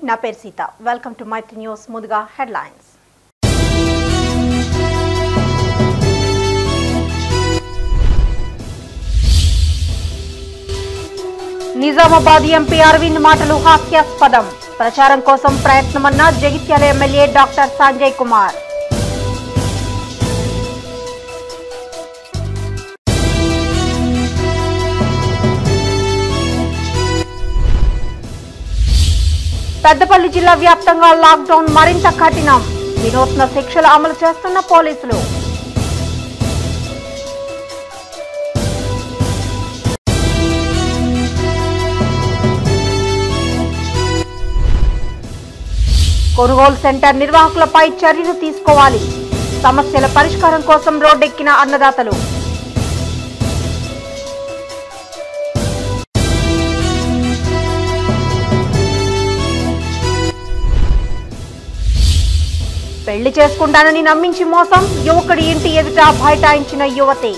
నా పేరు Sita welcome to Maithri news ముందుగా హెడ్లైన్స్ నిజామాబాద్ ఎంపీ అరవింద్ మాటలు హాస్యాస్పదం ప్రచారం కోసం ప్రయత్నమన్న జగిత్యాల ఎమ్మెల్యే డాక్టర్ సంజయ్ కుమార్ పెద్దపల్లి జిల్లా వ్యాప్తంగా లాక్డౌన్ మరింత కఠినం వినూత్న శిక్షలు అమలు చేస్తున్న పోలీసులు కొనుగోలు సెంటర్ నిర్వాహకులపై చర్యలు తీసుకోవాలి సమస్యల పరిష్కారం కోసం రోడ్డెక్కిన అన్నదాతలు పెళ్లి చేసుకుంటానని నమ్మించి మోసం యువకుడి ఇంటి ఎదుట బైఠాయించిన యువతి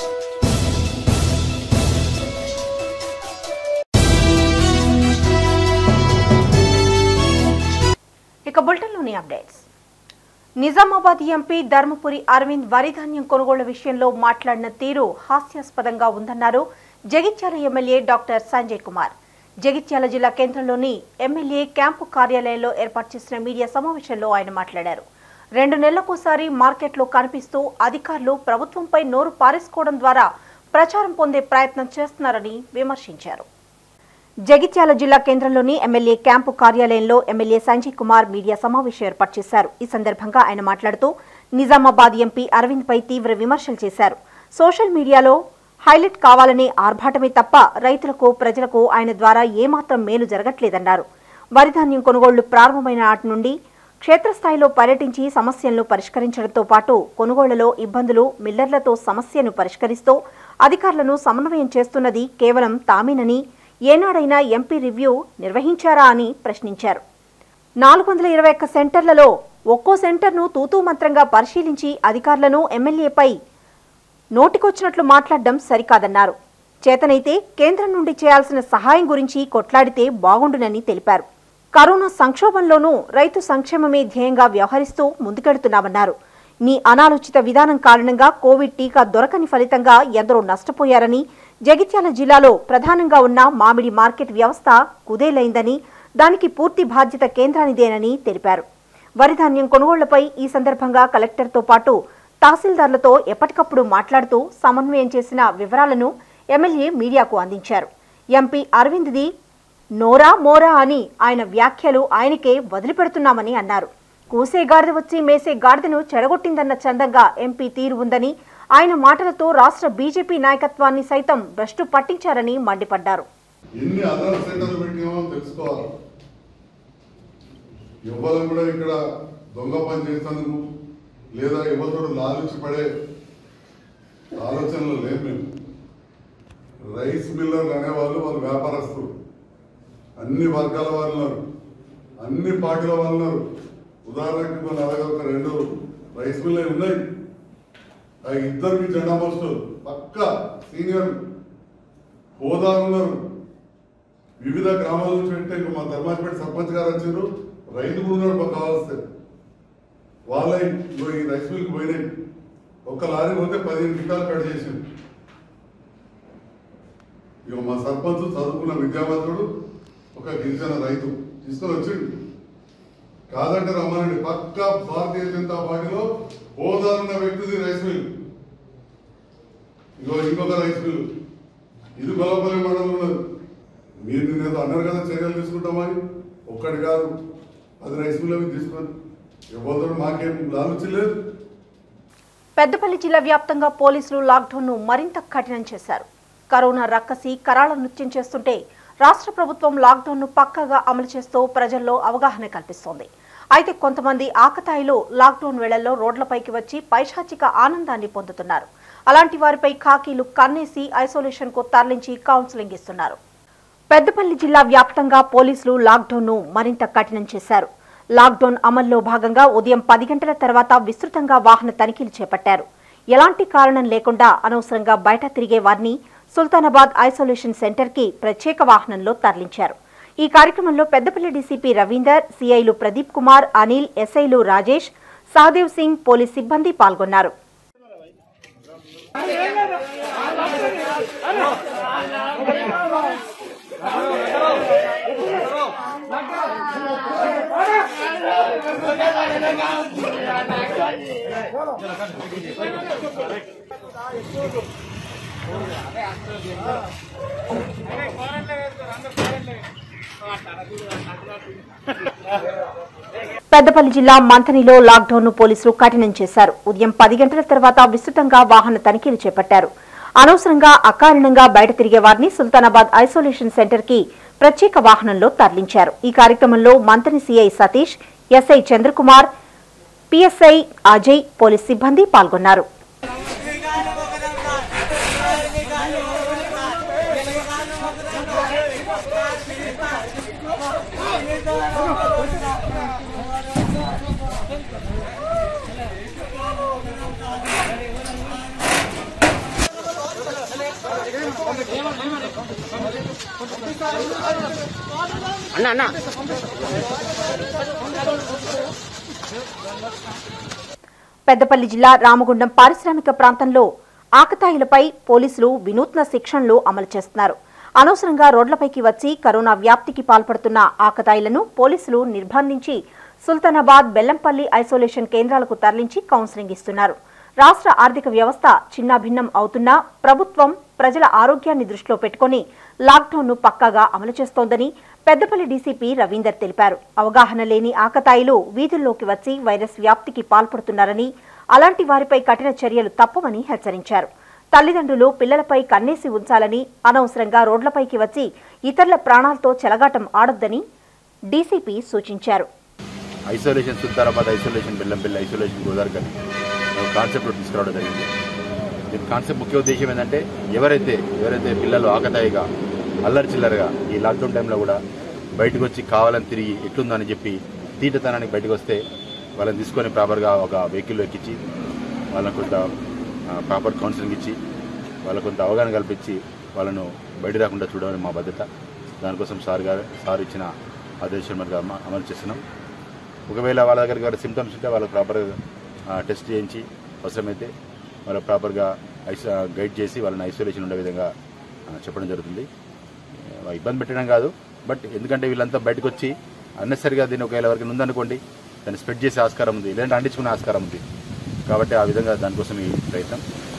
ఇక బులెటిన్లోని అప్డేట్స్ నిజామాబాద్ ఎంపీ ధర్మపురి అరవింద్ వరి ధాన్యం కొనుగోలు విషయంలో మాట్లాడిన తీరు హాస్యాస్పదంగా ఉందన్నారు జగిత్యాల ఎమ్మెల్యే డాక్టర్ సంజయ్ కుమార్ జగిత్యాల జిల్లా కేంద్రంలోని ఎమ్మెల్యే క్యాంపు కార్యాలయంలో ఏర్పాటు చేసిన మీడియా సమావేశంలో ఆయన మాట్లాడారు రెండు నెలలకోసారి మార్కెట్లో కనిపిస్తూ అధికారులు ప్రభుత్వంపై నోరు పారేసుకోవడం ద్వారా ప్రచారం పొందే ప్రయత్నం చేస్తున్నారని విమర్శించారు జగిత్యాల జిల్లా కేంద్రంలోని ఎమ్మెల్యే క్యాంపు కార్యాలయంలో ఎమ్మెల్యే సంజయ్ కుమార్ మీడియా సమావేశం ఏర్పాటు చేశారు ఈ సందర్భంగా ఆయన మాట్లాడుతూ నిజామాబాద్ ఎంపీ అరవింద్ పై తీవ్ర విమర్శలు చేశారు సోషల్ మీడియాలో హైలైట్ కావాలనే ఆర్భాటమే తప్ప రైతులకు ప్రజలకు ఆయన ద్వారా ఏమాత్రం మేలు జరగట్లేదన్నారు వరిధాన్యం కొనుగోళ్లు ప్రారంభమైన నాటి నుండి క్షేత్రస్థాయిలో పర్యటించి సమస్యలను పరిష్కరించడంతో పాటు కొనుగోళ్లలో ఇబ్బందులు మిల్లర్లతో సమస్యను పరిష్కరిస్తూ అధికారులను సమన్వయం చేస్తున్నది కేవలం తామేనని ఏనాడైనా ఎంపీ రివ్యూ నిర్వహించారా అని ప్రశ్నించారు నాలుగు వందల ఇరవై ఒక్క సెంటర్లలో ఒక్కో సెంటర్ను తూతూ మంత్రంగా పరిశీలించి అధికారులను ఎమ్మెల్యేపై నోటికొచ్చినట్లు మాట్లాడడం సరికాదన్నారు చేతనైతే కేంద్రం నుండి చేయాల్సిన సహాయం గురించి కొట్లాడితే బాగుండునని తెలిపారు కరోనా సంక్షోభంలోనూ రైతు సంక్షేమమే ధ్యేయంగా వ్యవహరిస్తూ ముందుకెడుతున్నామన్నారు నీ అనాలోచిత విధానం కారణంగా కోవిడ్ టీకా దొరకని ఫలితంగా ఎందరో నష్టపోయారని జగిత్యాల జిల్లాలో ప్రధానంగా ఉన్న మామిడి మార్కెట్ వ్యవస్థ కుదేలైందని దానికి పూర్తి బాధ్యత కేంద్రానిదేనని తెలిపారు వరిధాన్యం కొనుగోళ్లపై ఈ సందర్భంగా కలెక్టర్తో పాటు తహసీల్దార్లతో ఎప్పటికప్పుడు మాట్లాడుతూ సమన్వయం చేసిన వివరాలను ఎమ్మెల్యే మీడియాకు అందించారు ఎంపీ అరవింద్ది నోరా మోరా అని ఆయన వ్యాఖ్యలు ఆయనకే వదిలిపెడుతున్నామని అన్నారు కూసే గాడిద వచ్చి మేసే గాడిదను చెడగొట్టిందన్న చందంగా ఎంపీ తీరు ఉందని ఆయన మాటలతో రాష్ట్ర బీజేపీ నాయకత్వాన్ని సైతం భ్రష్టు పట్టించారని మండిపడ్డారు ఎన్ని అదర్ సెంటర్లు పెట్టామో తెలుసుకోవాలి ఎవరు కూడా ఇక్కడ దొంగ పని చేసేందుకు లేదా ఎవరు లాలించి పడే ఆలోచనలు లేవు మేము రైస్ మిల్లర్లు అనేవాళ్ళు వాళ్ళు వ్యాపారస్తులు అన్ని వర్గాల వాళ్ళు ఉన్నారు అన్ని పార్టీల వాళ్ళు ఉన్నారు ఉదాహరణకి మన అలాగే ఒక రెండు రైస్ మిల్లర్ ఉన్నాయి ఆ ఇద్దరికి జెండా పోస్టులు పక్క సీనియర్ హోదా ఉన్నారు వివిధ గ్రామాల నుంచి అంటే ఇంకా మా ధర్మాజపేట సర్పంచ్ గారు వచ్చారు రైతు కూడా ఉన్నాడు మాకు కావాల్సి వాళ్ళ ఇగో ఈ రైస్ మిల్క్ పోయినాయి ఒక్క లారీ పోతే పదిహేను గిట్టాలు కట్ చేసింది ఇక మా సర్పంచ్ చదువుకున్న విద్యావంతుడు ఒక గిరిజన రైతు తీసుకొని వచ్చిండు కాదంటే రమ్మనండి పక్క భారతీయ జనతా పార్టీలో హోదా ఉన్న వ్యక్తిది రైస్ మిల్ ఇగో ఇంకొక రైస్ మిల్ ఇది గొల్లపల్లి మండలం ఉన్నది మీరు నిన్న అన్నారు కదా చర్యలు తీసుకుంటామని ఒక్కటి కాదు అది రైస్ మిల్ అవి తీసుకొని ఎవరితో మాకేం లాలుచి లేదు పెద్దపల్లి జిల్లా వ్యాప్తంగా పోలీసులు లాక్డౌన్ను మరింత కఠినం చేశారు కరోనా రక్కసి కరాళ నృత్యం చేస్తుంటే రాష్ట్ర ప్రభుత్వం లాక్డౌన్ను పక్కాగా అమలు చేస్తూ ప్రజల్లో అవగాహన కల్పిస్తోంది అయితే కొంతమంది ఆకతాయిలు లాక్డౌన్ వేళల్లో రోడ్లపైకి వచ్చి పైశాచిక ఆనందాన్ని పొందుతున్నారు అలాంటి వారిపై ఖాకీలు కన్నేసి ఐసోలేషన్ కు తరలించి కౌన్సిలింగ్ ఇస్తున్నారు పెద్దపల్లి జిల్లా వ్యాప్తంగా పోలీసులు లాక్డౌన్ను మరింత కఠినం చేశారు లాక్డౌన్ అమల్లో భాగంగా ఉదయం పది గంటల తర్వాత విస్తృతంగా వాహన తనిఖీలు చేపట్టారు ఎలాంటి కారణం లేకుండా అనవసరంగా బయట తిరిగే వారిని సుల్తానాబాద్ ఐసోలేషన్ సెంటర్ కి ప్రత్యేక వాహనంలో తరలించారు ఈ కార్యక్రమంలో పెద్దపల్లి డీసీపీ రవీందర్ సిఐలు ప్రదీప్ కుమార్ అనిల్ ఎస్ఐలు రాజేష్ సహదేవ్ సింగ్ పోలీస్ సిబ్బంది పాల్గొన్నారు పెద్దపల్లి జిల్లా మంథనిలో లాక్డౌన్ ను పోలీసులు కఠినం చేశారు ఉదయం పది గంటల తర్వాత విస్తృతంగా వాహన తనిఖీలు చేపట్టారు అనవసరంగా అకారణంగా బయట తిరిగే వారిని సుల్తానాబాద్ ఐసోలేషన్ సెంటర్ కి ప్రత్యేక వాహనంలో తరలించారు ఈ కార్యక్రమంలో Manthani CI Satish SI Chandrakumar PSI Ajay police సిబ్బంది పాల్గొన్నారు అన్న అన్న పెద్దపల్లి జిల్లా రామగుండం పారిశ్రామిక ప్రాంతంలో ఆకతాయిలపై పోలీసులు వినూత్న శిక్షణలు అమలు చేస్తున్నారు అనవసరంగా రోడ్లపైకి వచ్చి కరోనా వ్యాప్తికి పాల్పడుతున్న ఆకతాయిలను పోలీసులు నిర్బంధించి సుల్తానాబాద్ బెల్లంపల్లి ఐసోలేషన్ కేంద్రాలకు తరలించి కౌన్సిలింగ్ ఇస్తున్నారు రాష్ట్ర ఆర్థిక వ్యవస్థ చిన్నాభిన్నం అవుతున్నా ప్రభుత్వం ప్రజల ఆరోగ్యాన్ని దృష్టిలో పెట్టుకుని లాక్డౌన్ ను పక్కాగా అమలు చేస్తోందని పెద్దపల్లి డీసీపీ రవీందర్ తెలిపారు అవగాహన లేని ఆకతాయిలు వీధుల్లోకి వచ్చి వైరస్ వ్యాప్తికి పాల్పడుతున్నారని అలాంటి వారిపై కఠిన చర్యలు తప్పవని హెచ్చరించారు తల్లిదండ్రులు పిల్లలపై కన్నేసి ఉంచాలని అనవసరంగా రోడ్లపైకి వచ్చి ఇతరుల ప్రాణాలతో చెలగాటం ఆడొద్దని డీసీపీ సూచించారు isolation Sultanabad isolation Bellampalli isolation Godavarikhani కాన్సెప్ట్లో తీసుకురావడం జరిగింది దీని కాన్సెప్ట్ ముఖ్య ఉద్దేశం ఏంటంటే ఎవరైతే ఎవరైతే పిల్లలు ఆకతాయిగా అల్లరి చిల్లరగా ఈ లాక్డౌన్ టైంలో కూడా బయటకు వచ్చి కావాలని తిరిగి ఎట్లుందని చెప్పి తీటతనానికి బయటకు వస్తే వాళ్ళని తీసుకొని ప్రాపర్గా ఒక వెహికల్లో ఎక్కించి వాళ్ళకు కొంత ప్రాపర్ కౌన్సిలింగ్ ఇచ్చి వాళ్ళకు కొంత అవగాహన కల్పించి వాళ్ళను బయట రాకుండా చూడడం మా బాధ్యత దానికోసం సార్ గారు సార్ ఇచ్చిన ఆదేశం మేరకు అమ- అమలు చేస్తున్నాం ఒకవేళ వాళ్ళ దగ్గరికి వాళ్ళ సిమ్టమ్స్ ఉంటే వాళ్ళకి ప్రాపర్గా టెస్ట్ చేయించి అవసరమైతే వాళ్ళ ప్రాపర్గా ఐస్ గైడ్ చేసి వాళ్ళని ఐసోలేషన్ ఉండే విధంగా ఆ, చెప్పడం జరుగుతుంది ఆ, ఇబ్బంది పెట్టడం కాదు బట్ ఎందుకంటే వీళ్ళంతా బయటకు వచ్చి అన్నెసరిగా దీన్ని ఒకవేళ ఎవరికి ఉందనుకోండి దాన్ని స్ప్రెడ్ చేసే ఆస్కారం ఉంది లేదంటే అంటించుకునే ఆస్కారం ఉంది కాబట్టి ఆ విధంగా దానికోసం ఈ ప్రయత్నం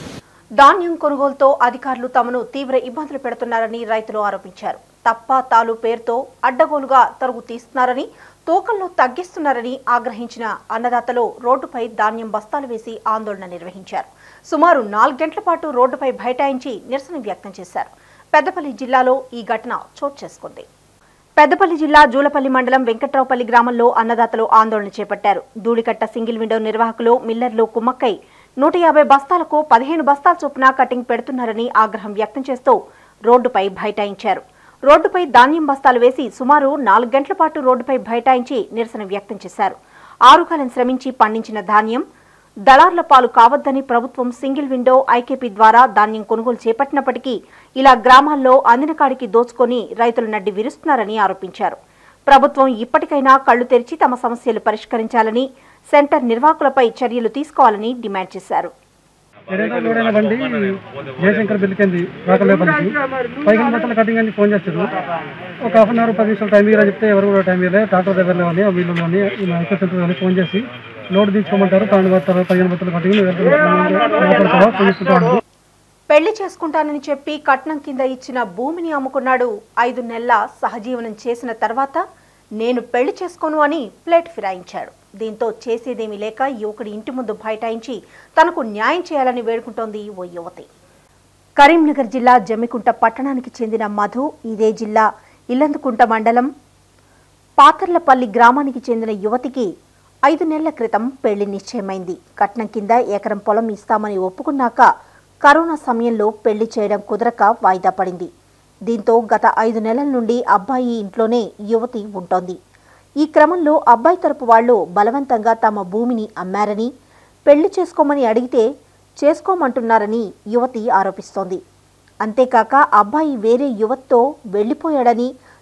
ధాన్యం కొనుగోలుతో అధికారులు తమను తీవ్ర ఇబ్బందులు పెడుతున్నారని రైతులు ఆరోపించారు తప్ప తాలు పేరుతో అడ్డగోలుగా తరుగు తీస్తున్నారని తూకంలో తగ్గిస్తున్నారని ఆగ్రహించిన అన్నదాతలు రోడ్డుపై ధాన్యం బస్తాలు వేసి ఆందోళన నిర్వహించారు సుమారు నాలుగు గంటల పాటు రోడ్డుపై బైఠాయించి నిరసన వ్యక్తం చేశారు పెద్దపల్లి జిల్లాలో ఈ ఘటన చోటు చేసుకుంది పెద్దపల్లి జిల్లా జూలపల్లి మండలం వెంకట్రావుపల్లి గ్రామంలో అన్నదాతలు ఆందోళన చేపట్టారు ధూళికట్ట సింగిల్ విండో నిర్వాహకులు మిల్లర్లు కుమ్మక్కై నూట యాభై బస్తాలకు పదిహేను బస్తాల చొప్పున కటింగ్ పెడుతున్నారని ఆగ్రహం వ్యక్తం చేస్తూ రోడ్డుపై బైఠాయించారు రోడ్డుపై ధాన్యం బస్తాలు వేసి సుమారు నాలుగు గంటల పాటు రోడ్డుపై బైఠాయించి నిరసన వ్యక్తం చేశారు ఆరుగాలం శ్రమించి పండించిన ధాన్యం దళార్ల పాలు కావద్దని ప్రభుత్వం సింగిల్ విండో ఐకేపీ ద్వారా ధాన్యం కొనుగోలు చేపట్టినప్పటికీ ఇలా గ్రామాల్లో అందిన కాడికి దోచుకొని రైతులు నడ్డి విరుస్తున్నారని ఆరోపించారు ప్రభుత్వం ఇప్పటికైనా కళ్లు తెరిచి తమ సమస్యలు పరిష్కరించాలని సెంటర్ నిర్వాహకులపై చర్యలు తీసుకోవాలని డిమాండ్ చేశారు ఏదైనా లోడైన బండి జయశంకర్ బిల్లికింది రాకలేపల్లికి పైకి బట్టల కటింగ్ అని ఫోన్ చేస్తారు ఒక హాఫ్ అన్ అవర్ పది నిమిషాలు టైం ఇవ్వని చెప్తే ఎవరు కూడా టైం ఇవ్వలేదు ట్రాక్టర్ దగ్గరలో అని వీళ్ళలోని ఎకో సెంటర్ అని ఫోన్ చేసి లోడ్ తీసుకోమంటారు పన్నెండు బత్తాలు పదిహేను బత్తలు కటింగ్ ఫోన్ చేసుకుంటారు పెళ్లి చేసుకుంటానని చెప్పి కట్నం కింద ఇచ్చిన భూమిని అమ్ముకున్నాడు ఐదు నెలల సహజీవనం చేసిన తర్వాత నేను పెళ్లి చేసుకోను అని ప్లేట్ ఫిరాయించాడు దీంతో చేసేదేమీ లేక యువకుడి ఇంటి ముందు బైఠాయించి తనకు న్యాయం చేయాలని వేడుకుంటోంది ఓ యువతి కరీంనగర్ జిల్లా జమ్మికుంట పట్టణానికి చెందిన మధు ఇదే జిల్లా ఇల్లందుకుంట మండలం పాతర్లపల్లి గ్రామానికి చెందిన యువతికి ఐదు నెలల క్రితం పెళ్లి నిశ్చయమైంది కట్నం కింద ఎకరం పొలం ఇస్తామని ఒప్పుకున్నాక కరోనా సమయంలో పెళ్లి చేయడం కుదరక వాయిదా పడింది దీంతో గత ఐదు నెలల నుండి అబ్బాయి ఇంట్లోనే యువతి ఉంటోంది ఈ క్రమంలో అబ్బాయి తరపు వాళ్ళు బలవంతంగా తమ భూమిని అమ్మారని పెళ్లి చేసుకోమని అడిగితే చేసుకోమంటున్నారని యువతి ఆరోపిస్తోంది అంతేకాక అబ్బాయి వేరే యువతితో వెళ్లిపోయాడని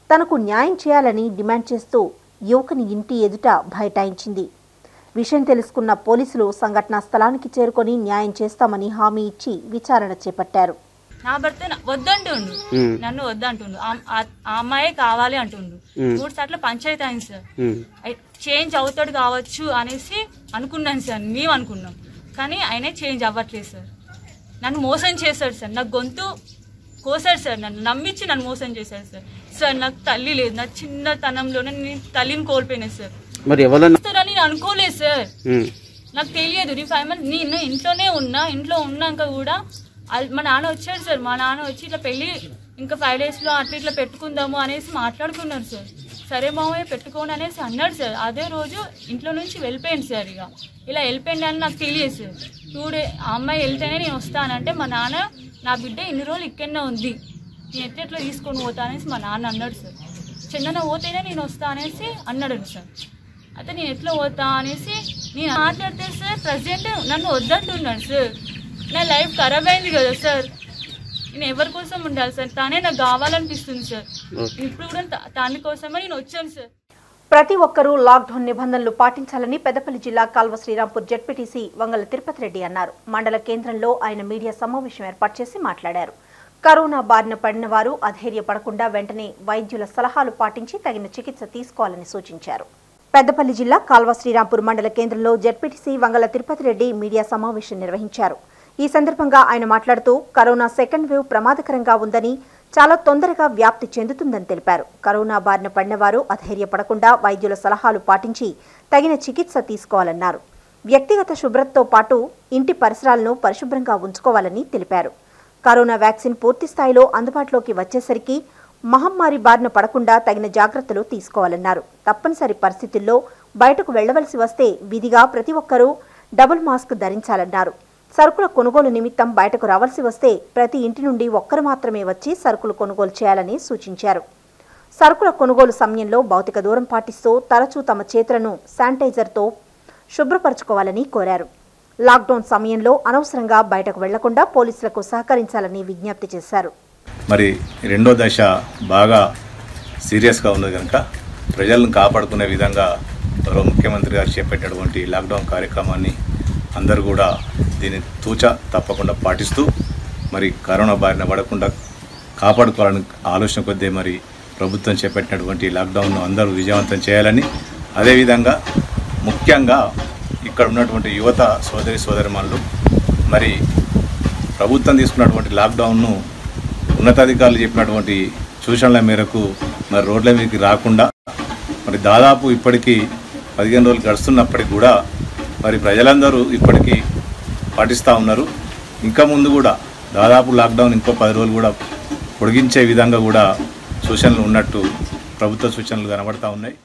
తనకు న్యాయం చేయాలని డిమాండ్ చేస్తూ యువకుని ఇంటి ఎదుట బైఠాయించింది విషయం తెలుసుకున్న పోలీసులు సంఘటనా స్థలానికి చేరుకొని న్యాయం చేస్తామని హామీ ఇచ్చి విచారణ చేపట్టారు నా భర్త నా- వద్దంటుండు నన్ను వద్దంటుండు ఆ- ఆ- ఆ అమ్మాయే కావాలి అంటుండు మూడు సార్లు పంచాయతీ అయింది సార్ అయి- చేంజ్ అవుతాడు కావచ్చు అనేసి అనుకున్నాను సార్ మేము అనుకున్నాం కానీ ఆయనే చేంజ్ అవ్వట్లేదు సార్ నన్ను మోసం చేశాడు సార్ నా గొంతు కోసాడు సార్ నన్ను నమ్మించి నన్ను మోసం చేశాడు సార్ సార్ నాకు తల్లి లేదు నా చిన్నతనంలోనే నేను తల్లిని కోల్పోయినా సార్ మరి ఎవరన్నా వస్తారని నేను అనుకోలేదు సార్ నాకు తెలియదు నేను ఫైవ్ మంత్స్ నేను ఇంట్లోనే ఉన్నా ఇంట్లో ఉన్నాక కూడా అల్- మా నాన్న వచ్చాడు సార్ మా నాన్న వచ్చి ఇట్లా పెళ్ళి ఇంకా ఫైవ్ డేస్లో అట్లా ఇట్లా పెట్టుకుందాము అనేసి మాట్లాడుకున్నారు సార్ సరే మామయ్య పెట్టుకోండి అనేసి అన్నాడు సార్ అదే రోజు ఇంట్లో నుంచి వెళ్ళిపోయింది సార్ ఇక ఇలా వెళ్ళిపోయింది అని నాకు తెలియదు సార్ టూ డే ఆ అమ్మాయి వెళ్తేనే నేను వస్తానంటే మా నాన్న నా బిడ్డ ఇన్ని రోజులు ఇక్కడనే ఉంది నేను ఎట్లా ఎట్లా తీసుకొని పోతా అనేసి మా నాన్న అన్నాడు సార్ చిన్న పోతేనే నేను వస్తా అనేసి అన్నాడు సార్ అయితే నేను ఎట్లా పోతా అనేసి నేను మాట్లాడితే సార్ ప్రజెంట్ నన్ను వద్దంటున్నాడు సార్ నా లైఫ్ ఖరాబ్ అయింది కదా సార్ నేను ఎవరి కోసం ఉండాలి సార్ తానే నాకు కావాలనిపిస్తుంది సార్ ఇప్పుడు కూడా తా- తాని కోసమే నేను వచ్చాను సార్ ప్రతి ఒక్కరూ లాక్డౌన్ నిబంధనలు పాటించాలని పెద్దపల్లి జిల్లా కాల్వ శ్రీరాంపూర్ జెడ్పీటీసీ వంగల తిరుపతి రెడ్డి అన్నారు మండల కేంద్రంలో ఆయన మీడియా సమావేశం ఏర్పాటు చేసి మాట్లాడారు కరోనా బారిన పడిన వారు అధైర్యపడకుండా వెంటనే వైద్యుల సలహాలు పాటించి తగిన చికిత్స తీసుకోవాలని సూచించారు పెద్దపల్లి జిల్లా కాల్వ శ్రీరాంపూర్ మండల కేంద్రంలో జెడ్పీటీసీ వంగల తిరుపతి రెడ్డి మీడియా సమావేశం నిర్వహించారు ఈ సందర్భంగా ఆయన మాట్లాడుతూ కరోనా సెకండ్ వేవ్ ప్రమాదకరంగా ఉందని చాలా తొందరగా వ్యాప్తి చెందుతుందని తెలిపారు కరోనా బారిన పడిన వారు అధైర్యపడకుండా వైద్యుల సలహాలు పాటించి తగిన చికిత్స తీసుకోవాలన్నారు వ్యక్తిగత శుభ్రతతో పాటు ఇంటి పరిసరాలను పరిశుభ్రంగా ఉంచుకోవాలని తెలిపారు కరోనా వ్యాక్సిన్ పూర్తి స్థాయిలో అందుబాటులోకి వచ్చేసరికి మహమ్మారి బారిన పడకుండా తగిన జాగ్రత్తలు తీసుకోవాలన్నారు తప్పనిసరి పరిస్థితుల్లో బయటకు వెళ్లవలసి వస్తే విధిగా ప్రతి ఒక్కరూ డబుల్ మాస్క్ ధరించాలన్నారు సరుకుల కొనుగోలు నిమిత్తం బయటకు రావాల్సి వస్తే ప్రతి ఇంటి నుండి ఒక్కరు మాత్రమే వచ్చి సరుకులు కొనుగోలు చేయాలని సూచించారు సరుకుల కొనుగోలు సమయంలో భౌతిక దూరం పాటిస్తూ తరచూ తమ చేతులను శానిటైజర్తో శుభ్రపరచుకోవాలని కోరారు లాక్డౌన్ సమయంలో అనవసరంగా బయటకు వెళ్లకుండా పోలీసులకు సహకరించాలని విజ్ఞప్తి చేశారు మరి రెండో దశ బాగా సీరియస్గా ఉన్నది కనుక ప్రజలను కాపాడుకునే విధంగా గౌరవ ముఖ్యమంత్రి గారు చేపట్టినటువంటి లాక్డౌన్ కార్యక్రమాన్ని అందరూ కూడా దీన్ని తూచ తప్పకుండా పాటిస్తూ మరి కరోనా బారిన పడకుండా కాపాడుకోవాలని ఆలోచన కొద్దీ మరి ప్రభుత్వం చేపట్టినటువంటి లాక్డౌన్ను అందరూ విజయవంతం చేయాలని అదేవిధంగా ముఖ్యంగా ఇక్కడ ఉన్నటువంటి యువత సోదరి సోదరిమణులు మరి ప్రభుత్వం తీసుకున్నటువంటి లాక్డౌన్ను ఉన్నతాధికారులు చెప్పినటువంటి సూచనల మేరకు మరి రోడ్ల మీదకి రాకుండా మరి దాదాపు ఇప్పటికీ పదిహేను రోజులు గడుస్తున్నప్పటికి కూడా మరి ప్రజలందరూ ఇప్పటికీ పాటిస్తూ ఉన్నారు ఇంకా ముందు కూడా దాదాపు లాక్డౌన్ ఇంకో పది రోజులు కూడా పొడిగించే విధంగా కూడా సూచనలు ఉన్నట్టు ప్రభుత్వ సూచనలు కనబడతా ఉన్నాయి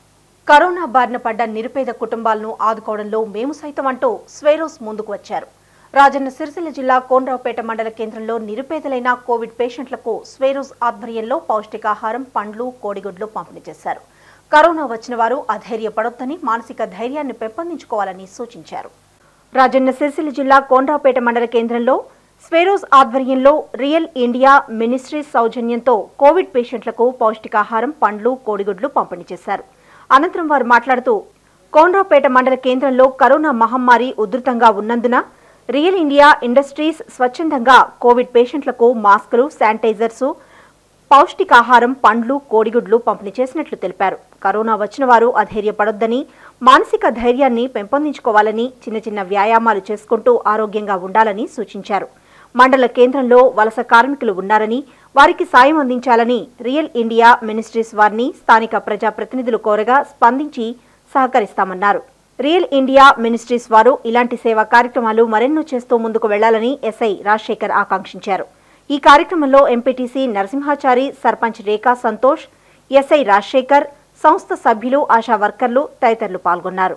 కరోనా బారిన పడ్డ నిరుపేద కుటుంబాలను ఆదుకోవడంలో మేము సైతం అంటూ స్వేరోస్ ముందుకు వచ్చారు రాజన్న సిరిసిల్ల జిల్లా కోనరావుపేట మండల కేంద్రంలో నిరుపేదలైన కోవిడ్ పేషెంట్లకు స్వేరోస్ ఆధ్వర్యంలో పౌష్టికాహారం పండ్లు కోడిగుడ్లు పంపిణీ చేశారు కరోనా వచ్చిన వారు అధైర్యపడొద్దని మానసిక ధైర్యాన్ని పెంపొందించుకోవాలని సూచించారు రాజన్న సిరిసిల్ల జిల్లా కోనరావుపేట మండల కేంద్రంలో స్వేరోస్ ఆధ్వర్యంలో రియల్ ఇండియా మినిస్ట్రీస్ సౌజన్యంతో కోవిడ్ పేషెంట్లకు పౌష్టికాహారం పండ్లు కోడిగుడ్లు పంపిణీ చేశారు అనంతరం వారు మాట్లాడుతూ కోనరావుపేట మండల కేంద్రంలో కరోనా మహమ్మారి ఉధృతంగా ఉన్నందున రియల్ ఇండియా ఇండస్ట్రీస్ స్వచ్ఛందంగా కోవిడ్ పేషెంట్లకు మాస్కులు శానిటైజర్సు పౌష్టికాహారం పండ్లు కోడిగుడ్లు పంపిణీ చేసినట్లు తెలిపారు కరోనా వచ్చిన వారు అధైర్యపడొద్దని మానసిక ధైర్యాన్ని పెంపొందించుకోవాలని చిన్న చిన్న వ్యాయామాలు చేసుకుంటూ ఆరోగ్యంగా ఉండాలని సూచించారు మండల కేంద్రంలో వలస కార్మికులు ఉన్నారని వారికి సాయం అందించాలని రియల్ ఇండియా మినిస్ట్రీస్ వారిని స్థానిక ప్రజాప్రతినిధులు కోరగా స్పందించి సహకరిస్తామన్నారు రియల్ ఇండియా మినిస్ట్రీస్ వారు ఇలాంటి సేవా కార్యక్రమాలు మరెన్నో చేస్తూ ముందుకు వెళ్లాలని ఎస్ఐ రాజశేఖర్ ఆకాంక్షించారు ఈ కార్యక్రమంలో ఎంపీటీసీ నరసింహాచారి సర్పంచ్ రేఖా సంతోష్ ఎస్ఐ రాజశేఖర్ సంస్థ సభ్యులు ఆశా వర్కర్లు తదితరులు పాల్గొన్నారు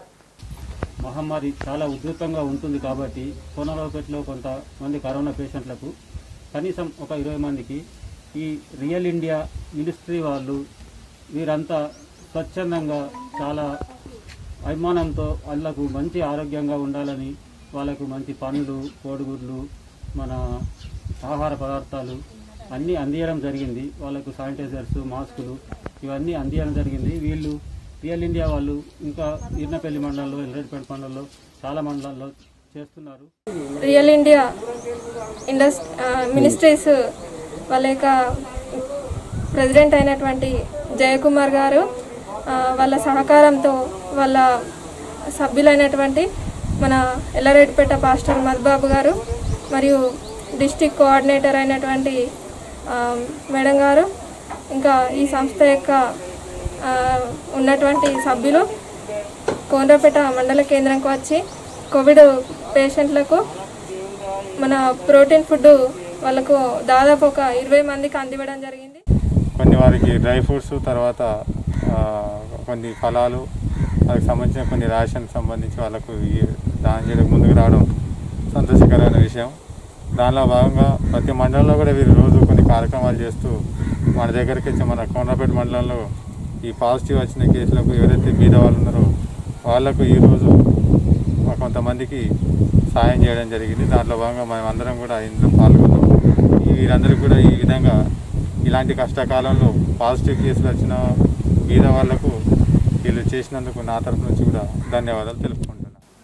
మహమ్మారి చాలా ఉధృతంగా ఉంటుంది కాబట్టి కోనరావుపేటలో కొంతమంది కరోనా పేషెంట్లకు కనీసం ఒక ఇరవై మందికి ఈ రియల్ ఇండియా మినిస్ట్రీ వాళ్ళు వీరంతా స్వచ్ఛందంగా చాలా అభిమానంతో వాళ్ళకు మంచి ఆరోగ్యంగా ఉండాలని వాళ్ళకు మంచి పండ్లు కోడిగుడ్లు మన ఆహార పదార్థాలు అన్నీ అందియడం జరిగింది వాళ్ళకు శానిటైజర్స్ మాస్కులు ఇవన్నీ అందియడం జరిగింది వీళ్ళు రియల్ ఇండియా వాళ్ళు ఇంకా ఈర్నపల్లి మండలంలో ఎల్రెడ్డిపేట మండలంలో చాలా మండలాల్లో చేస్తున్నారు రియల్ ఇండియా ఇండస్ ఆ, మినిస్ట్రీస్ వాళ్ళ యొక్క ప్రెసిడెంట్ అయినటువంటి జయకుమార్ గారు ఆ, వాళ్ళ సహకారంతో వాళ్ళ సభ్యులైనటువంటి మన ఎల్లారెడ్డిపేట పాస్టర్ మధుబాబు గారు మరియు డిస్టిక్ కోఆర్డినేటర్ అయినటువంటి ఆ, మేడం గారు ఇంకా ఈ సంస్థ యొక్క ఆ, ఉన్నటువంటి సభ్యులు కోనరాపేట మండల కేంద్రంకి వచ్చి కోవిడ్ పేషెంట్లకు మన ప్రోటీన్ ఫుడ్ వాళ్ళకు దాదాపు ఒక ఇరవై మందికి అందివ్వడం జరిగింది కొన్ని వారికి డ్రై ఫ్రూట్స్ తర్వాత ఆ, కొన్ని ఫలాలు వారికి సంబంధించిన కొన్ని రేషన్ సంబంధించి వాళ్ళకు ఈ దానం చేయడానికి ముందుకు రావడం సంతోషకరమైన విషయం దానిలో భాగంగా ప్రతి మండలంలో కూడా వీరు రోజు కొన్ని కార్యక్రమాలు చేస్తూ మన దగ్గరికి వచ్చి మన కోనరాపేట మండలంలో ఈ పాజిటివ్ వచ్చిన కేసులకు ఎవరైతే బీద వాళ్ళు ఉన్నారో వాళ్ళకు ఈరోజు కొంతమందికి సాయం చేయడం జరిగింది దాంట్లో భాగంగా మనం అందరం కూడా ఇందులో పాల్గొన్నాం ఈ వీరందరూ కూడా ఈ విధంగా ఇలాంటి కష్టకాలంలో పాజిటివ్ కేసులు వచ్చిన బీద వాళ్లకు వీళ్ళు చేసినందుకు నా తరపు నుంచి కూడా ధన్యవాదాలు తెలుపుకుంటున్నాను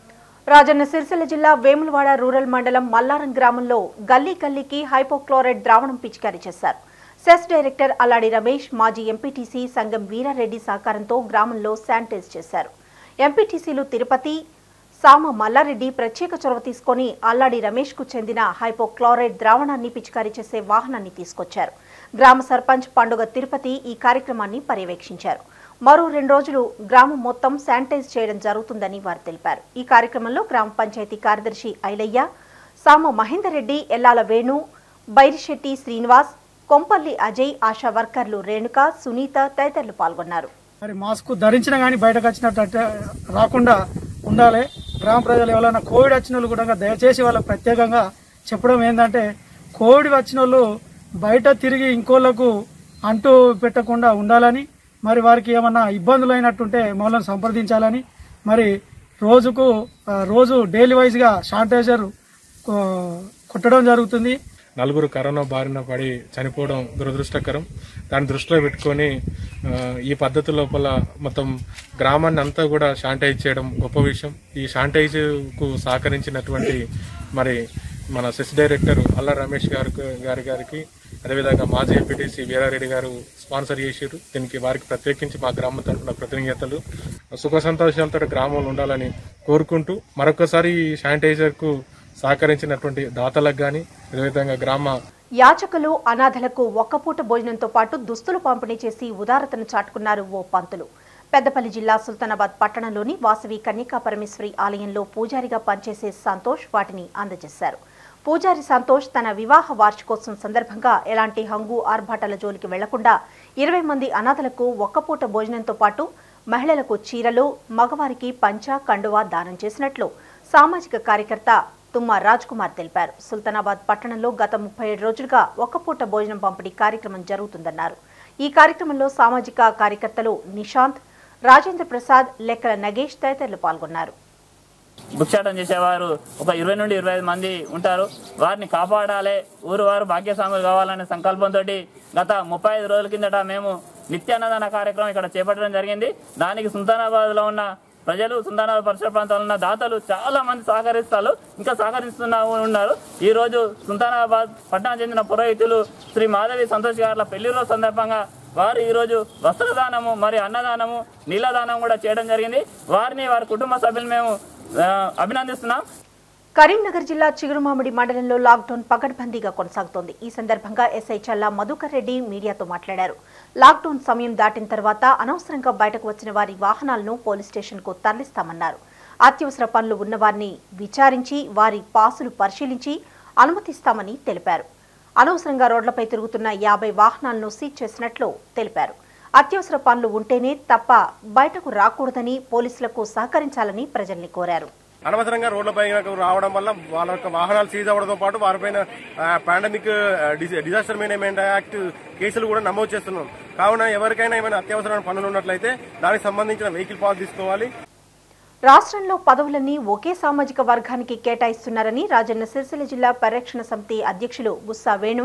రాజన్న సిరిసిల్ల జిల్లా వేములవాడ రూరల్ మండలం మల్లారం గ్రామంలో గల్లీ గల్లీకి హైపోక్లోరైడ్ ద్రావణం పిచికారీ చేశారు సెస్ డైరెక్టర్ అల్లాడి రమేష్ మాజీ ఎంపీటీసీ సంగం వీరారెడ్డి సహకారంతో గ్రామంలో శానిటైజ్ చేశారు ఎంపీటీసీలు తిరుపతి సామ మల్లారెడ్డి ప్రత్యేక చొరవ తీసుకొని అల్లాడి రమేష్ కు చెందిన హైపోక్లోరైడ్ ద్రావణాన్ని పిచికారీ చేసే వాహనాన్ని తీసుకొచ్చారు గ్రామ సర్పంచ్ పండుగ తిరుపతి ఈ కార్యక్రమాన్ని పర్యవేక్షించారు మరో రెండు రోజులు గ్రామం మొత్తం శానిటైజ్ చేయడం జరుగుతుందని వారు తెలిపారు ఈ కార్యక్రమంలో గ్రామ పంచాయతీ కార్యదర్శి ఐలయ్య సామ మహేందర్ రెడ్డి ఎల్లాల వేణు బైరిశెట్టి శ్రీనివాస్ కొంపల్లి అజయ్ ఆశా వర్కర్లు రేణుక సునీత తదితరులు పాల్గొన్నారు మరి మాస్క్ ధరించినా కానీ బయటకు వచ్చినట్టు అంటే రాకుండా ఉండాలి గ్రామ ప్రజలు ఎవరైనా కోవిడ్ వచ్చిన వాళ్ళు కూడా దయచేసి వాళ్ళకి ప్రత్యేకంగా చెప్పడం ఏంటంటే కోవిడ్ వచ్చిన వాళ్ళు బయట తిరిగి ఇంకోళ్లకు అంటూ పెట్టకుండా ఉండాలని మరి వారికి ఏమన్నా ఇబ్బందులు అయినట్టుంటే మమ్మల్ని సంప్రదించాలని మరి రోజుకు ఆ, రోజు డైలీ వైజ్గా శానిటైజర్ ఆ, కొట్టడం జరుగుతుంది నలుగురు కరోనా బారిన పడి చనిపోవడం దురదృష్టకరం దాన్ని దృష్టిలో పెట్టుకొని ఆ, ఈ పద్ధతి లోపల మొత్తం గ్రామాన్ని అంతా కూడా శానిటైజ్ చేయడం గొప్ప విషయం ఈ శానిటైజ్ కు సహకరించినటువంటి మరి మన సెస్ డైరెక్టర్ అల్లా రమేష్ గారు గారి గారికి అదేవిధంగా మాజీ ఎంపీటీసీ వీరారెడ్డి గారు స్పాన్సర్ చేశారు దీనికి వారికి ప్రత్యేకించి మా గ్రామం తరఫున కృతజ్ఞతలు సుఖ సంతోషాలతో గ్రామంలో ఉండాలని కోరుకుంటూ మరొకసారి ఈ శానిటైజర్ కు సహకరించినటువంటి దాతలకు గాని అదేవిధంగా గ్రామ యాచకులు అనాథలకు ఒక్కపూట భోజనంతో పాటు దుస్తులు పంపిణీ చేసి ఉదారతను చాటుకున్నారు ఓ పంతులు పెద్దపల్లి జిల్లా సుల్తానాబాద్ పట్టణంలోని వాసవి కన్యకా పరమేశ్వరి ఆలయంలో పూజారిగా పనిచేసే సంతోష్ వాటిని అందజేశారు పూజారి సంతోష్ తన వివాహ వార్షికోత్సవం సందర్భంగా ఎలాంటి హంగు ఆర్భాటాల జోలికి వెళ్లకుండా ఇరవై మంది అనాథలకు ఒక్కపూట భోజనంతో పాటు మహిళలకు చీరలు మగవారికి పంచా కండువా దానం చేసినట్లు సామాజిక కార్యకర్త తుమ్మా రాజ్ కుమార్ తెలిపారు సుల్తానాబాద్ పట్టణంలో గత ముప్పై ఏడు రోజులుగా ఒక్కపూట భోజనం పంపిణీ కార్యక్రమం జరుగుతుందన్నారు ఈ కార్యక్రమంలో సామాజిక కార్యకర్తలు నిశాంత్ రాజేంద్ర ప్రసాద్ లెక్కల నగేష్ తదితరులు పాల్గొన్నారు భిక్షాటం చేసేవారు ఒక ఇరవై నుండి ఇరవై ఐదు మంది ఉంటారు వారిని కాపాడాలి ఊరు వారు భాగ్యస్వాములు కావాలనే సంకల్పంతో గత ముప్పై ఐదు రోజుల కిందట మేము నిత్యాన్నదాన కార్యక్రమం ఇక్కడ చేపట్టడం జరిగింది దానికి సుల్తానాబాద్ లో ఉన్న ప్రజలు సుల్తానాబాద్ పరిసర ప్రాంతాల్లో ఉన్న దాతలు చాలా మంది సహకరిస్తారు ఇంకా సహకరిస్తున్నా ఉన్నారు ఈ రోజు సుల్తానాబాద్ పట్టణం చెందిన పురోహితులు శ్రీ మాధవి సంతోష్ గారుల పెళ్లి రోజు సందర్భంగా వారు ఈ రోజు వస్త్రదానము మరియు అన్నదానము నీళ్ళదానం కూడా చేయడం జరిగింది వారిని వారి కుటుంబ సభ్యులు మేము ఆ, అభినందిస్తున్నాం కరీంనగర్ జిల్లా చిగురుమామిడి మండలంలో లాక్డౌన్ పకడ్బందీగా కొనసాగుతోంది ఈ సందర్భంగా ఎస్ఐ చల్లా మధుకర్ రెడ్డి మీడియాతో మాట్లాడారు లాక్డౌన్ సమయం దాటిన తర్వాత అనవసరంగా బయటకు వచ్చిన వారి వాహనాలను పోలీస్ స్టేషన్కు తరలిస్తామన్నారు అత్యవసర పనులు ఉన్నవారిని విచారించి వారి పాసులు పరిశీలించి అనుమతిస్తామని తెలిపారు అనవసరంగా రోడ్లపై తిరుగుతున్న యాభై వాహనాలను సీజ్ చేసినట్లు తెలిపారు అత్యవసర పనులు ఉంటేనే తప్ప బయటకు రాకూడదని పోలీసులకు సహకరించాలని ప్రజల్ని కోరారు అనవసరంగా రోడ్లపై రావడం వల్ల వాళ్ళ యొక్క వాహనాలు సీజ్ అవ్వడంతో పాటు వారిపైన పాండమిక్ డిజాస్టర్ మేనేజ్మెంట్ యాక్ట్ కేసులు కూడా నమోదు చేస్తున్నాం కావున ఎవరికైనా ఏమైనా అత్యవసరమైన పనులు ఉన్నట్లయితే దానికి సంబంధించిన వెహికల్ పాస్ తీసుకోవాలి రాష్ట్రంలో పదవులన్నీ ఒకే సామాజిక వర్గానికి కేటాయిస్తున్నారని రాజన్న సిరిసిల్ల జిల్లా పరిరక్షణ సమితి అధ్యక్షులు గుస్సా వేణు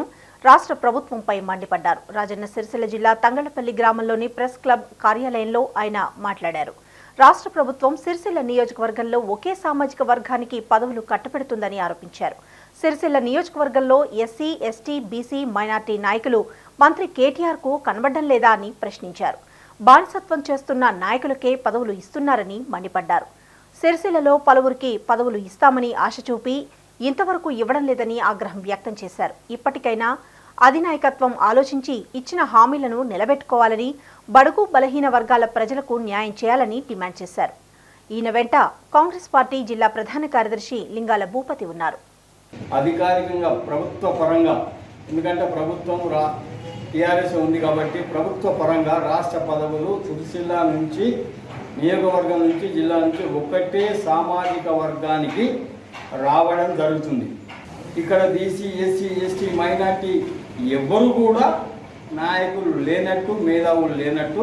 రాష్ట్ర ప్రభుత్వంపై మండిపడ్డారు రాజన్న సిరిసిల్ల జిల్లా తంగళపల్లి గ్రామంలోని ప్రెస్ క్లబ్ కార్యాలయంలో ఆయన మాట్లాడారు రాష్ట్ర ప్రభుత్వం సిరిసిల్ల నియోజకవర్గంలో ఒకే సామాజిక వర్గానికి పదవులు కట్టబెడుతుందని ఆరోపించారు సిరిసిల్ల నియోజకవర్గంలో ఎస్సీ ఎస్టీ బీసీ మైనార్టీ నాయకులు మంత్రి కేటీఆర్ కు కనబడడం లేదా అని ప్రశ్నించారు బానిసత్వం చేస్తున్న నాయకులకే పదవులు ఇస్తున్నారని మండిపడ్డారు సిరిసిల్లలో పలువురికి పదవులు ఇస్తామని ఆశ చూపి ఇంతవరకు ఇవ్వడం లేదని ఆగ్రహం వ్యక్తం చేశారు ఇప్పటికైనా అధినాయకత్వం ఆలోచించి ఇచ్చిన హామీలను నిలబెట్టుకోవాలని బడుగు బలహీన వర్గాల ప్రజలకు న్యాయం చేయాలని డిమాండ్ చేశారు ఈయన వెంట కాంగ్రెస్ పార్టీ జిల్లా ప్రధాన కార్యదర్శి లింగాల భూపతి ఉన్నారు అధికారికంగా ప్రభుత్వ పరంగా ఎందుకంటే ప్రభుత్వం రా టీఆర్ఎస్ ఉంది కాబట్టి ప్రభుత్వ పరంగా రాష్ట్ర పదవులు సిరిసిల్ల నుంచి నియోజకవర్గం నుంచి జిల్లా నుంచి ఒక్కటే సామాజిక వర్గానికి రావడం జరుగుతుంది ఇక్కడ బీసీ ఎస్సీ ఎస్టీ మైనార్టీ ఎవ్వరు కూడా నాయకులు లేనట్టు మేధావులు లేనట్టు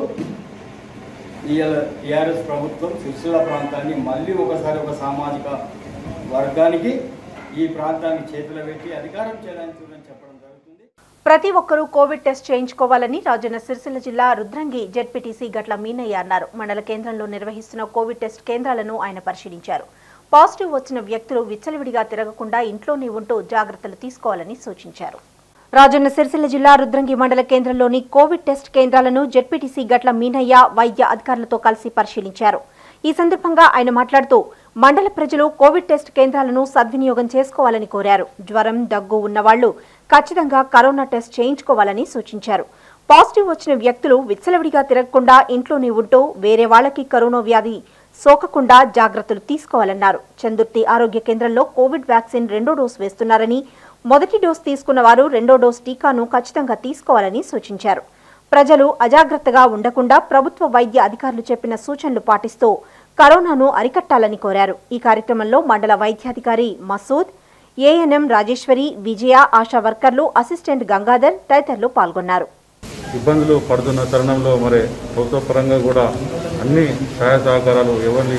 ఇవాళ టీఆర్ఎస్ ప్రభుత్వం సిరిసిల్ల ప్రాంతాన్ని మళ్ళీ ఒకసారి ఒక సామాజిక వర్గానికి ఈ ప్రాంతాన్ని చేతిలో పెట్టి అధికారం చేయడానికి చూడని చెప్పడం జరుగుతుంది ప్రతి ఒక్కరూ కోవిడ్ టెస్ట్ చేయించుకోవాలని రాజన్న సిరిసిల్ల జిల్లా రుద్రంగి జెడ్పీటీసీ గట్ల మీనయ్య అన్నారు మండల కేంద్రంలో నిర్వహిస్తున్న కోవిడ్ టెస్ట్ కేంద్రాలను ఆయన పరిశీలించారు పాజిటివ్ వచ్చిన వ్యక్తులు విచ్చలవిడిగా తిరగకుండా ఇంట్లోనే ఉంటూ జాగ్రత్తలు తీసుకోవాలని సూచించారు రాజన్న సిరిసిల్ల జిల్లా రుద్రంగి మండల కేంద్రంలోని కోవిడ్ టెస్ట్ కేంద్రాలను జెడ్పీటీసీ గట్ల మీనయ్య వైద్య అధికారులతో కలిసి పరిశీలించారు ఈ సందర్భంగా ఆయన మాట్లాడుతూ మండల ప్రజలు కోవిడ్ టెస్ట్ కేంద్రాలను సద్వినియోగం చేసుకోవాలని కోరారు జ్వరం దగ్గు ఉన్నవాళ్లు ఖచ్చితంగా కరోనా టెస్ట్ చేయించుకోవాలని సూచించారు పాజిటివ్ వచ్చిన వ్యక్తులు విచ్చలవిడిగా తిరగకుండా ఇంట్లోనే ఉంటూ వేరే వాళ్ళకి కరోనా వ్యాధి సోకకుండా జాగ్రత్తలు తీసుకోవాలన్నారు చందుర్తి ఆరోగ్య కేంద్రంలో కోవిడ్ వ్యాక్సిన్ రెండో డోస్ వేస్తున్నారని మొదటి డోస్ తీసుకున్న వారు రెండో డోస్ టీకాను ఖచ్చితంగా తీసుకోవాలని సూచించారు ప్రజలు అజాగ్రత్తగా ఉండకుండా ప్రభుత్వ వైద్య అధికారులు చెప్పిన సూచనలు పాటిస్తూ కరోనాను అరికట్టాలని కోరారు ఈ కార్యక్రమంలో మండల వైద్యాధికారి మసూద్ ఏఎన్ఎం రాజేశ్వరి విజయ ఆశా వర్కర్లు అసిస్టెంట్ గంగాధర్ తదితరులు పాల్గొన్నారు ఇబ్బందులు పడుతున్న తరుణంలో మరి ప్రభుత్వ పరంగా కూడా అన్ని సహాయ సహకారాలు ఎవరిని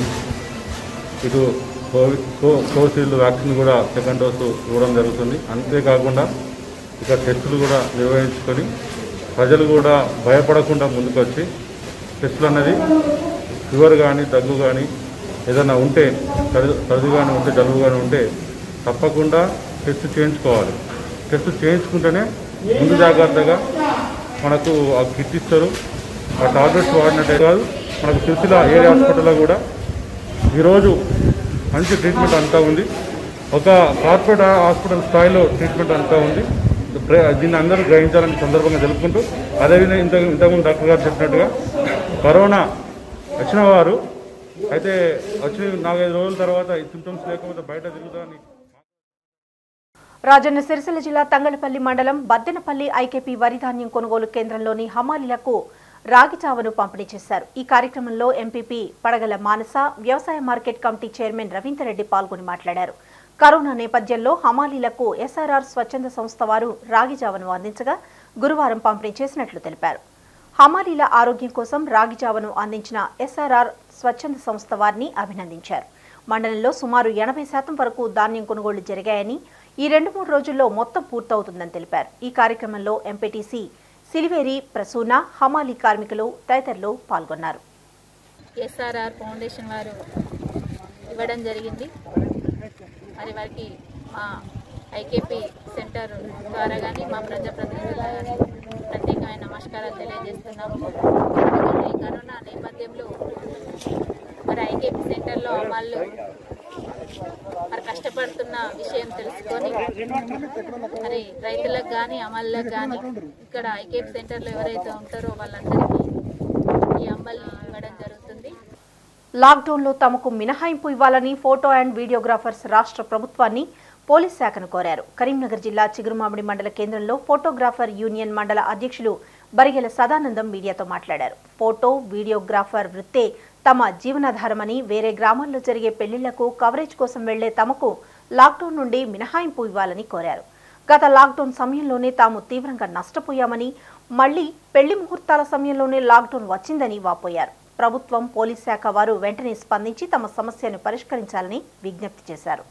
ఇటు కోవిడ్ కో- కోవిషీల్డ్ వ్యాక్సిన్ కూడా సెకండ్ డోసు ఇవ్వడం జరుగుతుంది అంతేకాకుండా ఇక టెస్టులు కూడా నిర్వహించుకొని ప్రజలు కూడా భయపడకుండా ముందుకొచ్చి టెస్టులు అన్నది ఫీవర్ కానీ దగ్గు కానీ ఏదైనా ఉంటే సర్ది సర్ది కానీ ఉంటే జలుబు కానీ ఉంటే తప్పకుండా టెస్ట్ చేయించుకోవాలి టెస్ట్ చేయించుకుంటేనే ముందు జాగ్రత్తగా మనకు ఆ కిట్ ఇస్తారు ఆ టాబ్లెట్స్ వాడినట్టే కాదు మనకు సిరిసిల్ల ఏరియా హాస్పిటల్లో కూడా ఈరోజు మంచి ట్రీట్మెంట్ అంతా ఉంది ఒక కార్పొరేట్ హాస్పిటల్ స్థాయిలో ట్రీట్మెంట్ అంతా ఉంది ప్ర- దీన్ని అందరూ గ్రహించాలని సందర్భంగా తెలుపుకుంటూ అదేవిధంగా ఇంత ఇంతకుముందు డాక్టర్ గారు చెప్పినట్టుగా కరోనా వచ్చిన వారు అయితే వచ్చిన నాలుగైదు రోజుల తర్వాత ఈ సిమ్టమ్స్ లేకపోతే బయట తిరుగుతారని రాజన్న సిరిసిల్ల జిల్లా తంగళపల్లి మండలం బద్దెనపల్లి ఐకేపీ వరి ధాన్యం కొనుగోలు కేంద్రంలోని హమాలీలకు రాగి చావను పంపిణీ చేశారు ఈ కార్యక్రమంలో ఎంపీపీ పడగల మానస వ్యవసాయ market committee chairman Ravinder Reddy పాల్గొని మాట్లాడారు కరోనా నేపథ్యంలో హమాలీలకు ఎస్ఆర్ఆర్ స్వచ్ఛంద సంస్థ వారు రాగి జావను అందించగా గురువారం పంపిణీ చేసినట్లు తెలిపారు హమాలీల ఆరోగ్యం కోసం రాగి జావను అందించిన ఎస్ఆర్ఆర్ స్వచ్ఛంద సంస్థ వారిని అభినందించారు మండలంలో సుమారు ఎనభై శాతం వరకు ధాన్యం కొనుగోళ్లు జరిగాయని ఈ రెండు మూడు రోజుల్లో మొత్తం పూర్తవుతుందని తెలిపారు ఈ కార్యక్రమంలో ఎంపీటీసీ సిలివేరి ప్రసూన హమాలీ కార్మికులు తదితరులు పాల్గొన్నారు ఎస్ఆర్ఆర్ ఫౌండేషన్ వారు ఇవ్వడం జరిగింది మరి వారికి మా ఐకేపీ సెంటర్ ద్వారా కానీ మా ప్రజాప్రతినిధుల కానీ ప్రత్యేకమైన నమస్కారాలు తెలియజేస్తున్నాము ఎందుకంటే ఈ కరోనా నేపథ్యంలో మరి ఐకేపీ సెంటర్లో వాళ్ళు మరి కష్టపడుతున్న విషయం తెలుసుకొని మరి రైతులకు కానీ అమల్లకు కానీ ఇక్కడ ఐకేపీ సెంటర్లో ఎవరైతే ఉంటారో వాళ్ళందరికీ ఈ అమ్మల్ని ఇవ్వడం జరుగుతుంది లాక్డౌన్లో తమకు మినహాయింపు ఇవ్వాలని ఫోటో అండ్ వీడియోగ్రాఫర్స్ రాష్ట్ర ప్రభుత్వాన్ని పోలీస్ శాఖను కోరారు కరీంనగర్ జిల్లా చిగురుమామిడి మండల కేంద్రంలో ఫోటోగ్రాఫర్ యూనియన్ మండల అధ్యక్షులు బరిగెల సదానందం మీడియాతో మాట్లాడారు ఫోటో వీడియోగ్రాఫర్ వృత్తే తమ జీవనాధారమని వేరే గ్రామాల్లో జరిగే పెళ్లిళ్లకు కవరేజ్ కోసం వెళ్లే తమకు లాక్డౌన్ నుండి మినహాయింపు ఇవ్వాలని కోరారు గత లాక్డౌన్ సమయంలోనే తాము తీవ్రంగా నష్టపోయామని మళ్లీ పెళ్లి ముహూర్తాల సమయంలోనే లాక్డౌన్ వచ్చిందని వాపోయారు ప్రభుత్వం పోలీస్ శాఖ వారు వెంటనే స్పందించి తమ సమస్యను పరిష్కరించాలని విజ్ఞప్తి చేశారు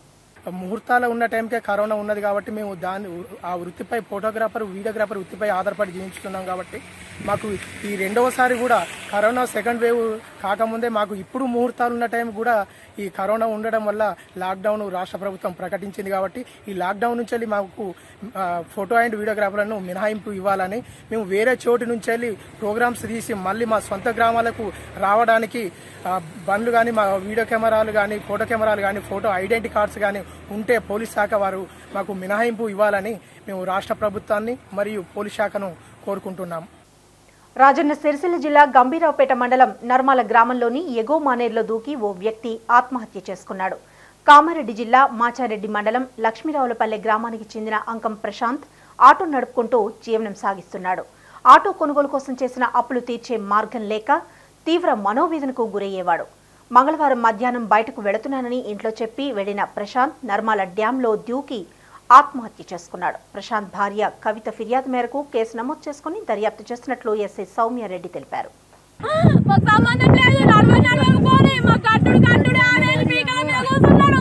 ముహూర్తాలు ఉన్న టైంకే కరోనా ఉన్నది కాబట్టి మేము దాని ఆ వృత్తిపై ఫోటోగ్రాఫర్ వీడియోగ్రాఫర్ వృత్తిపై ఆధారపడి జీవించుతున్నాం కాబట్టి మాకు ఈ రెండవసారి కూడా కరోనా సెకండ్ వేవ్ కాకముందే మాకు ఇప్పుడు ముహూర్తాలు ఉన్న టైం కూడా ఈ కరోనా ఉండడం వల్ల లాక్డౌన్ రాష్ట్ర ప్రభుత్వం ప్రకటించింది కాబట్టి ఈ లాక్డౌన్ నుంచి వెళ్ళి మాకు ఆ, ఫోటో అండ్ వీడియోగ్రాఫర్లను మినహాయింపు ఇవ్వాలని మేము వేరే చోటు నుంచి వెళ్ళి ప్రోగ్రామ్స్ తీసి మళ్ళీ మా సొంత గ్రామాలకు రావడానికి ఆ, బండ్లు కానీ మా వీడియో కెమెరాలు కానీ ఫోటో కెమెరాలు కానీ ఫోటో ఐడెంటిటీ కార్డ్స్ కానీ ఉంటే పోలీస్ శాఖ వారు మాకు మినహాయింపు ఇవ్వాలని మేము రాష్ట్ర ప్రభుత్వాన్ని మరియు పోలీస్ శాఖను కోరుకుంటున్నాం రాజన్న సిరిసిల్ల జిల్లా గంభీరావుపేట మండలం నర్మాల గ్రామంలోని ఎగో మానేరులో దూకి ఓ వ్యక్తి ఆత్మహత్య చేసుకున్నాడు కామారెడ్డి జిల్లా మాచారెడ్డి మండలం లక్ష్మీరావులపల్లె గ్రామానికి చెందిన అంకం ప్రశాంత్ ఆటో నడుపుకుంటూ జీవనం సాగిస్తున్నాడు ఆటో కొనుగోలు కోసం చేసిన అప్పులు తీర్చే మార్గం లేక తీవ్ర మనోవేదనకు గురయ్యేవాడు మంగళవారం మధ్యాహ్నం బయటకు వెళుతున్నానని ఇంట్లో చెప్పి వెళ్లిన ప్రశాంత్ నర్మాల డ్యాంలో దూకి ఆత్మహత్య చేసుకున్నాడు ప్రశాంత్ భార్య కవిత ఫిర్యాదు మేరకు కేసు నమోదు చేసుకుని దర్యాప్తు చేస్తున్నట్లు ఎస్ఐ సౌమ్యారెడ్డి తెలిపారు మాకు సంబంధం లేదు నడవ నడవ పోనీ మా కట్టుడు కట్టుడు అనేది పీకల మీద కూర్చున్నాడు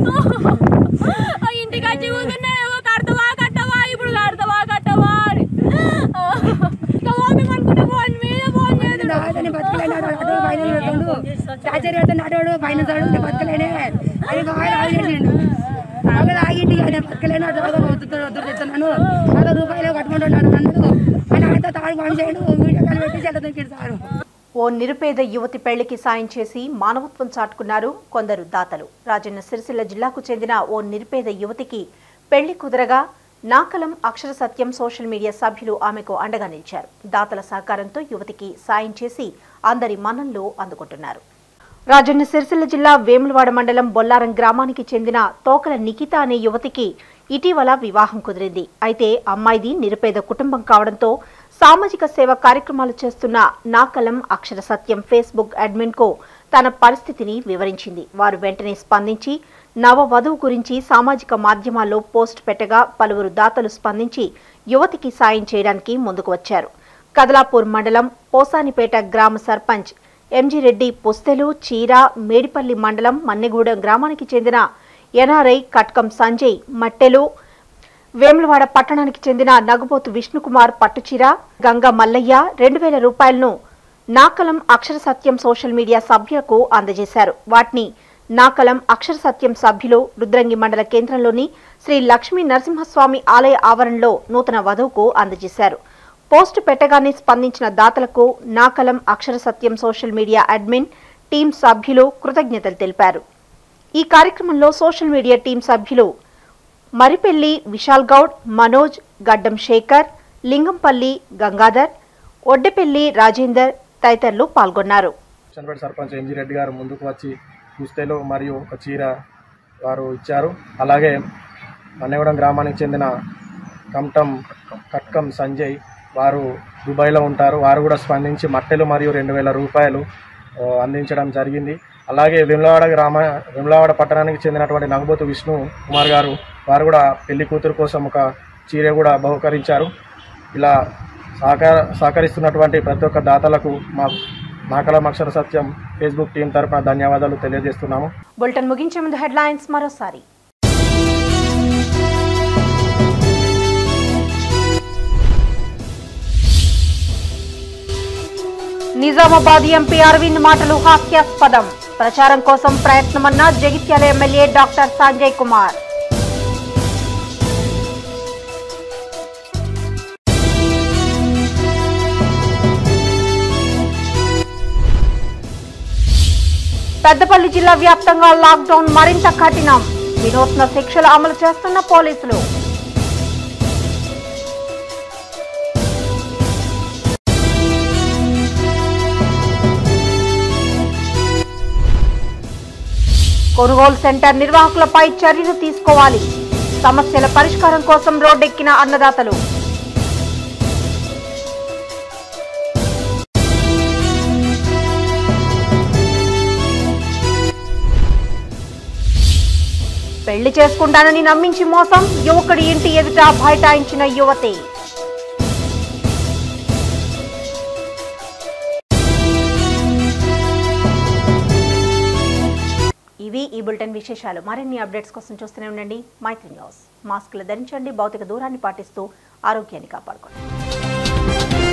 ఆ ఇంటికి వచ్చి కూర్చున్నాడు ఏవో కడతావా కట్టవా ఇప్పుడు కడతావా కట్టవా అని ఇంకా పోనీ అనుకుంటే ఫోన్ మీద ఫోన్ అతని బతకలేనాడు అటు పైన పెడుతుండు చాచరి పెడుతుండు అటు పైన చదువు బతకలేనే అని బాగా ఆగిండు బాగా ఆగిండి ఆయన బతకలేను అటు వద్దుతున్నాను వంద రూపాయలు కట్టుకుంటున్నాడు అన్నాడు ఆయన ఆయనతో తాడు పని చేయడు వీడియో కాల్ పెట్టి చెడ్డ దొరికిడు సారు ఓ నిరుపేద యువతి పెళ్లికి సాయం చేసి మానవత్వం చాటుకున్నారు కొందరు దాతలు రాజన్న సిరిసిల్ల జిల్లాకు చెందిన ఓ నిరుపేద యువతికి పెళ్లి కుదరగా నాకలం అక్షర సత్యం సోషల్ మీడియా సభ్యులు ఆమెకు అండగా నిలిచారు దాతల సహకారంతో యువతికి సాయం చేసి అందరి మన్ననలు అందుకుంటున్నారు రాజన్న సిరిసిల్ల జిల్లా వేములవాడ మండలం బొల్లారం గ్రామానికి చెందిన తోకల నిఖిత అనే యువతికి ఇటీవల వివాహం కుదిరింది అయితే అమ్మాయిది నిరుపేద కుటుంబం కావడంతో సామాజిక సేవ కార్యక్రమాలు చేస్తున్న నాకలం అక్షర సత్యం ఫేస్బుక్ అడ్మిన్ కు తన పరిస్థితిని వివరించింది వారు వెంటనే స్పందించి నవ వధువు గురించి సామాజిక మాధ్యమాల్లో పోస్ట్ పెట్టగా పలువురు దాతలు స్పందించి యువతికి సాయం చేయడానికి ముందుకు వచ్చారు కదలాపూర్ మండలం పోసానిపేట గ్రామ సర్పంచ్ ఎంజీ రెడ్డి పుస్తెలు చీర మేడిపల్లి మండలం మన్నెగూడెం గ్రామానికి చెందిన ఎన్ఆర్ఐ కట్కం సంజయ్ మట్టెలు వేములవాడ పట్టణానికి చెందిన నగబోతు విష్ణుకుమార్ పట్టుచీర గంగ మల్లయ్య రెండు వేల రూపాయలను నాకలం అక్షర సత్యం సోషల్ మీడియా సభ్యులకు అందజేశారు వాటిని నాకలం అక్షర సత్యం సభ్యులు రుద్రంగి మండల కేంద్రంలోని శ్రీ లక్ష్మీ నరసింహస్వామి ఆలయ ఆవరణలో నూతన వధువుకు అందజేశారు పోస్టు పెట్టగానే స్పందించిన దాతలకు నాకలం అక్షర సత్యం సోషల్ మీడియా అడ్మిన్ టీం సభ్యులు కృతజ్ఞతలు తెలిపారు ఈ కార్యక్రమంలో సోషల్ మీడియా టీం సభ్యులు మరిపెల్లి విశాల్ గౌడ్ మనోజ్ గడ్డం శేఖర్ లింగంపల్లి గంగాధర్ ఒడ్డెపల్లి రాజేందర్ తదితరులు పాల్గొన్నారు చంద్రపేట సర్పంచ్ ఎంజీ రెడ్డి గారు ముందుకు వచ్చి పుస్తెలు మరియు ఒక చీర వారు ఇచ్చారు అలాగే అన్నగూడెం గ్రామానికి చెందిన కమటం కట్కం సంజయ్ వారు దుబాయ్లో ఉంటారు వారు కూడా స్పందించి మట్టెలు మరియు రెండు వేల రూపాయలు ఆ, అందించడం జరిగింది అలాగే విమలవాడ గ్రామ విమలవాడ పట్టణానికి చెందినటువంటి నగబోతు విష్ణు కుమార్ గారు వారు కూడా పెళ్లి కూతురు కోసం ఒక చీర కూడా బహుకరించారు ఇలా సహకార సహకరిస్తున్నటువంటి ప్రతి ఒక్క దాతలకు మా నాకలం అక్షర సత్యం ఫేస్బుక్ టీం తరపున ధన్యవాదాలు తెలియజేస్తున్నాము బులెటిన్ ముగించే ముందు హెడ్లైన్స్ మరోసారి నిజామాబాద్ ఎంపీ అరవింద్ మాటలు హాస్యాస్పదం ప్రచారం కోసం ప్రయత్నమన్న జగిత్యాల ఎమ్మెల్యే డాక్టర్ సంజయ్ కుమార్ పెద్దపల్లి జిల్లా వ్యాప్తంగా లాక్డౌన్ మరింత కఠినం వినూత్న శిక్షలు అమలు చేస్తున్న పోలీసులు కొనుగోలు సెంటర్ నిర్వాహకులపై చర్యలు తీసుకోవాలి సమస్యల పరిష్కారం కోసం రోడ్డెక్కిన అన్నదాతలు పెళ్లి చేసుకుంటానని నమ్మించి మోసం యువకుడి ఇంటి ఎదుట బైఠాయించిన యువతి ఇవి ఇవి ఈ బులెటిన్ విశేషాలు మరిన్ని అప్డేట్స్ కోసం చూస్తూనే ఉండండి మైత్రి న్యూస్ మాస్కులు ధరించండి భౌతిక దూరాన్ని పాటిస్తూ ఆరోగ్యాన్ని కాపాడుకోండి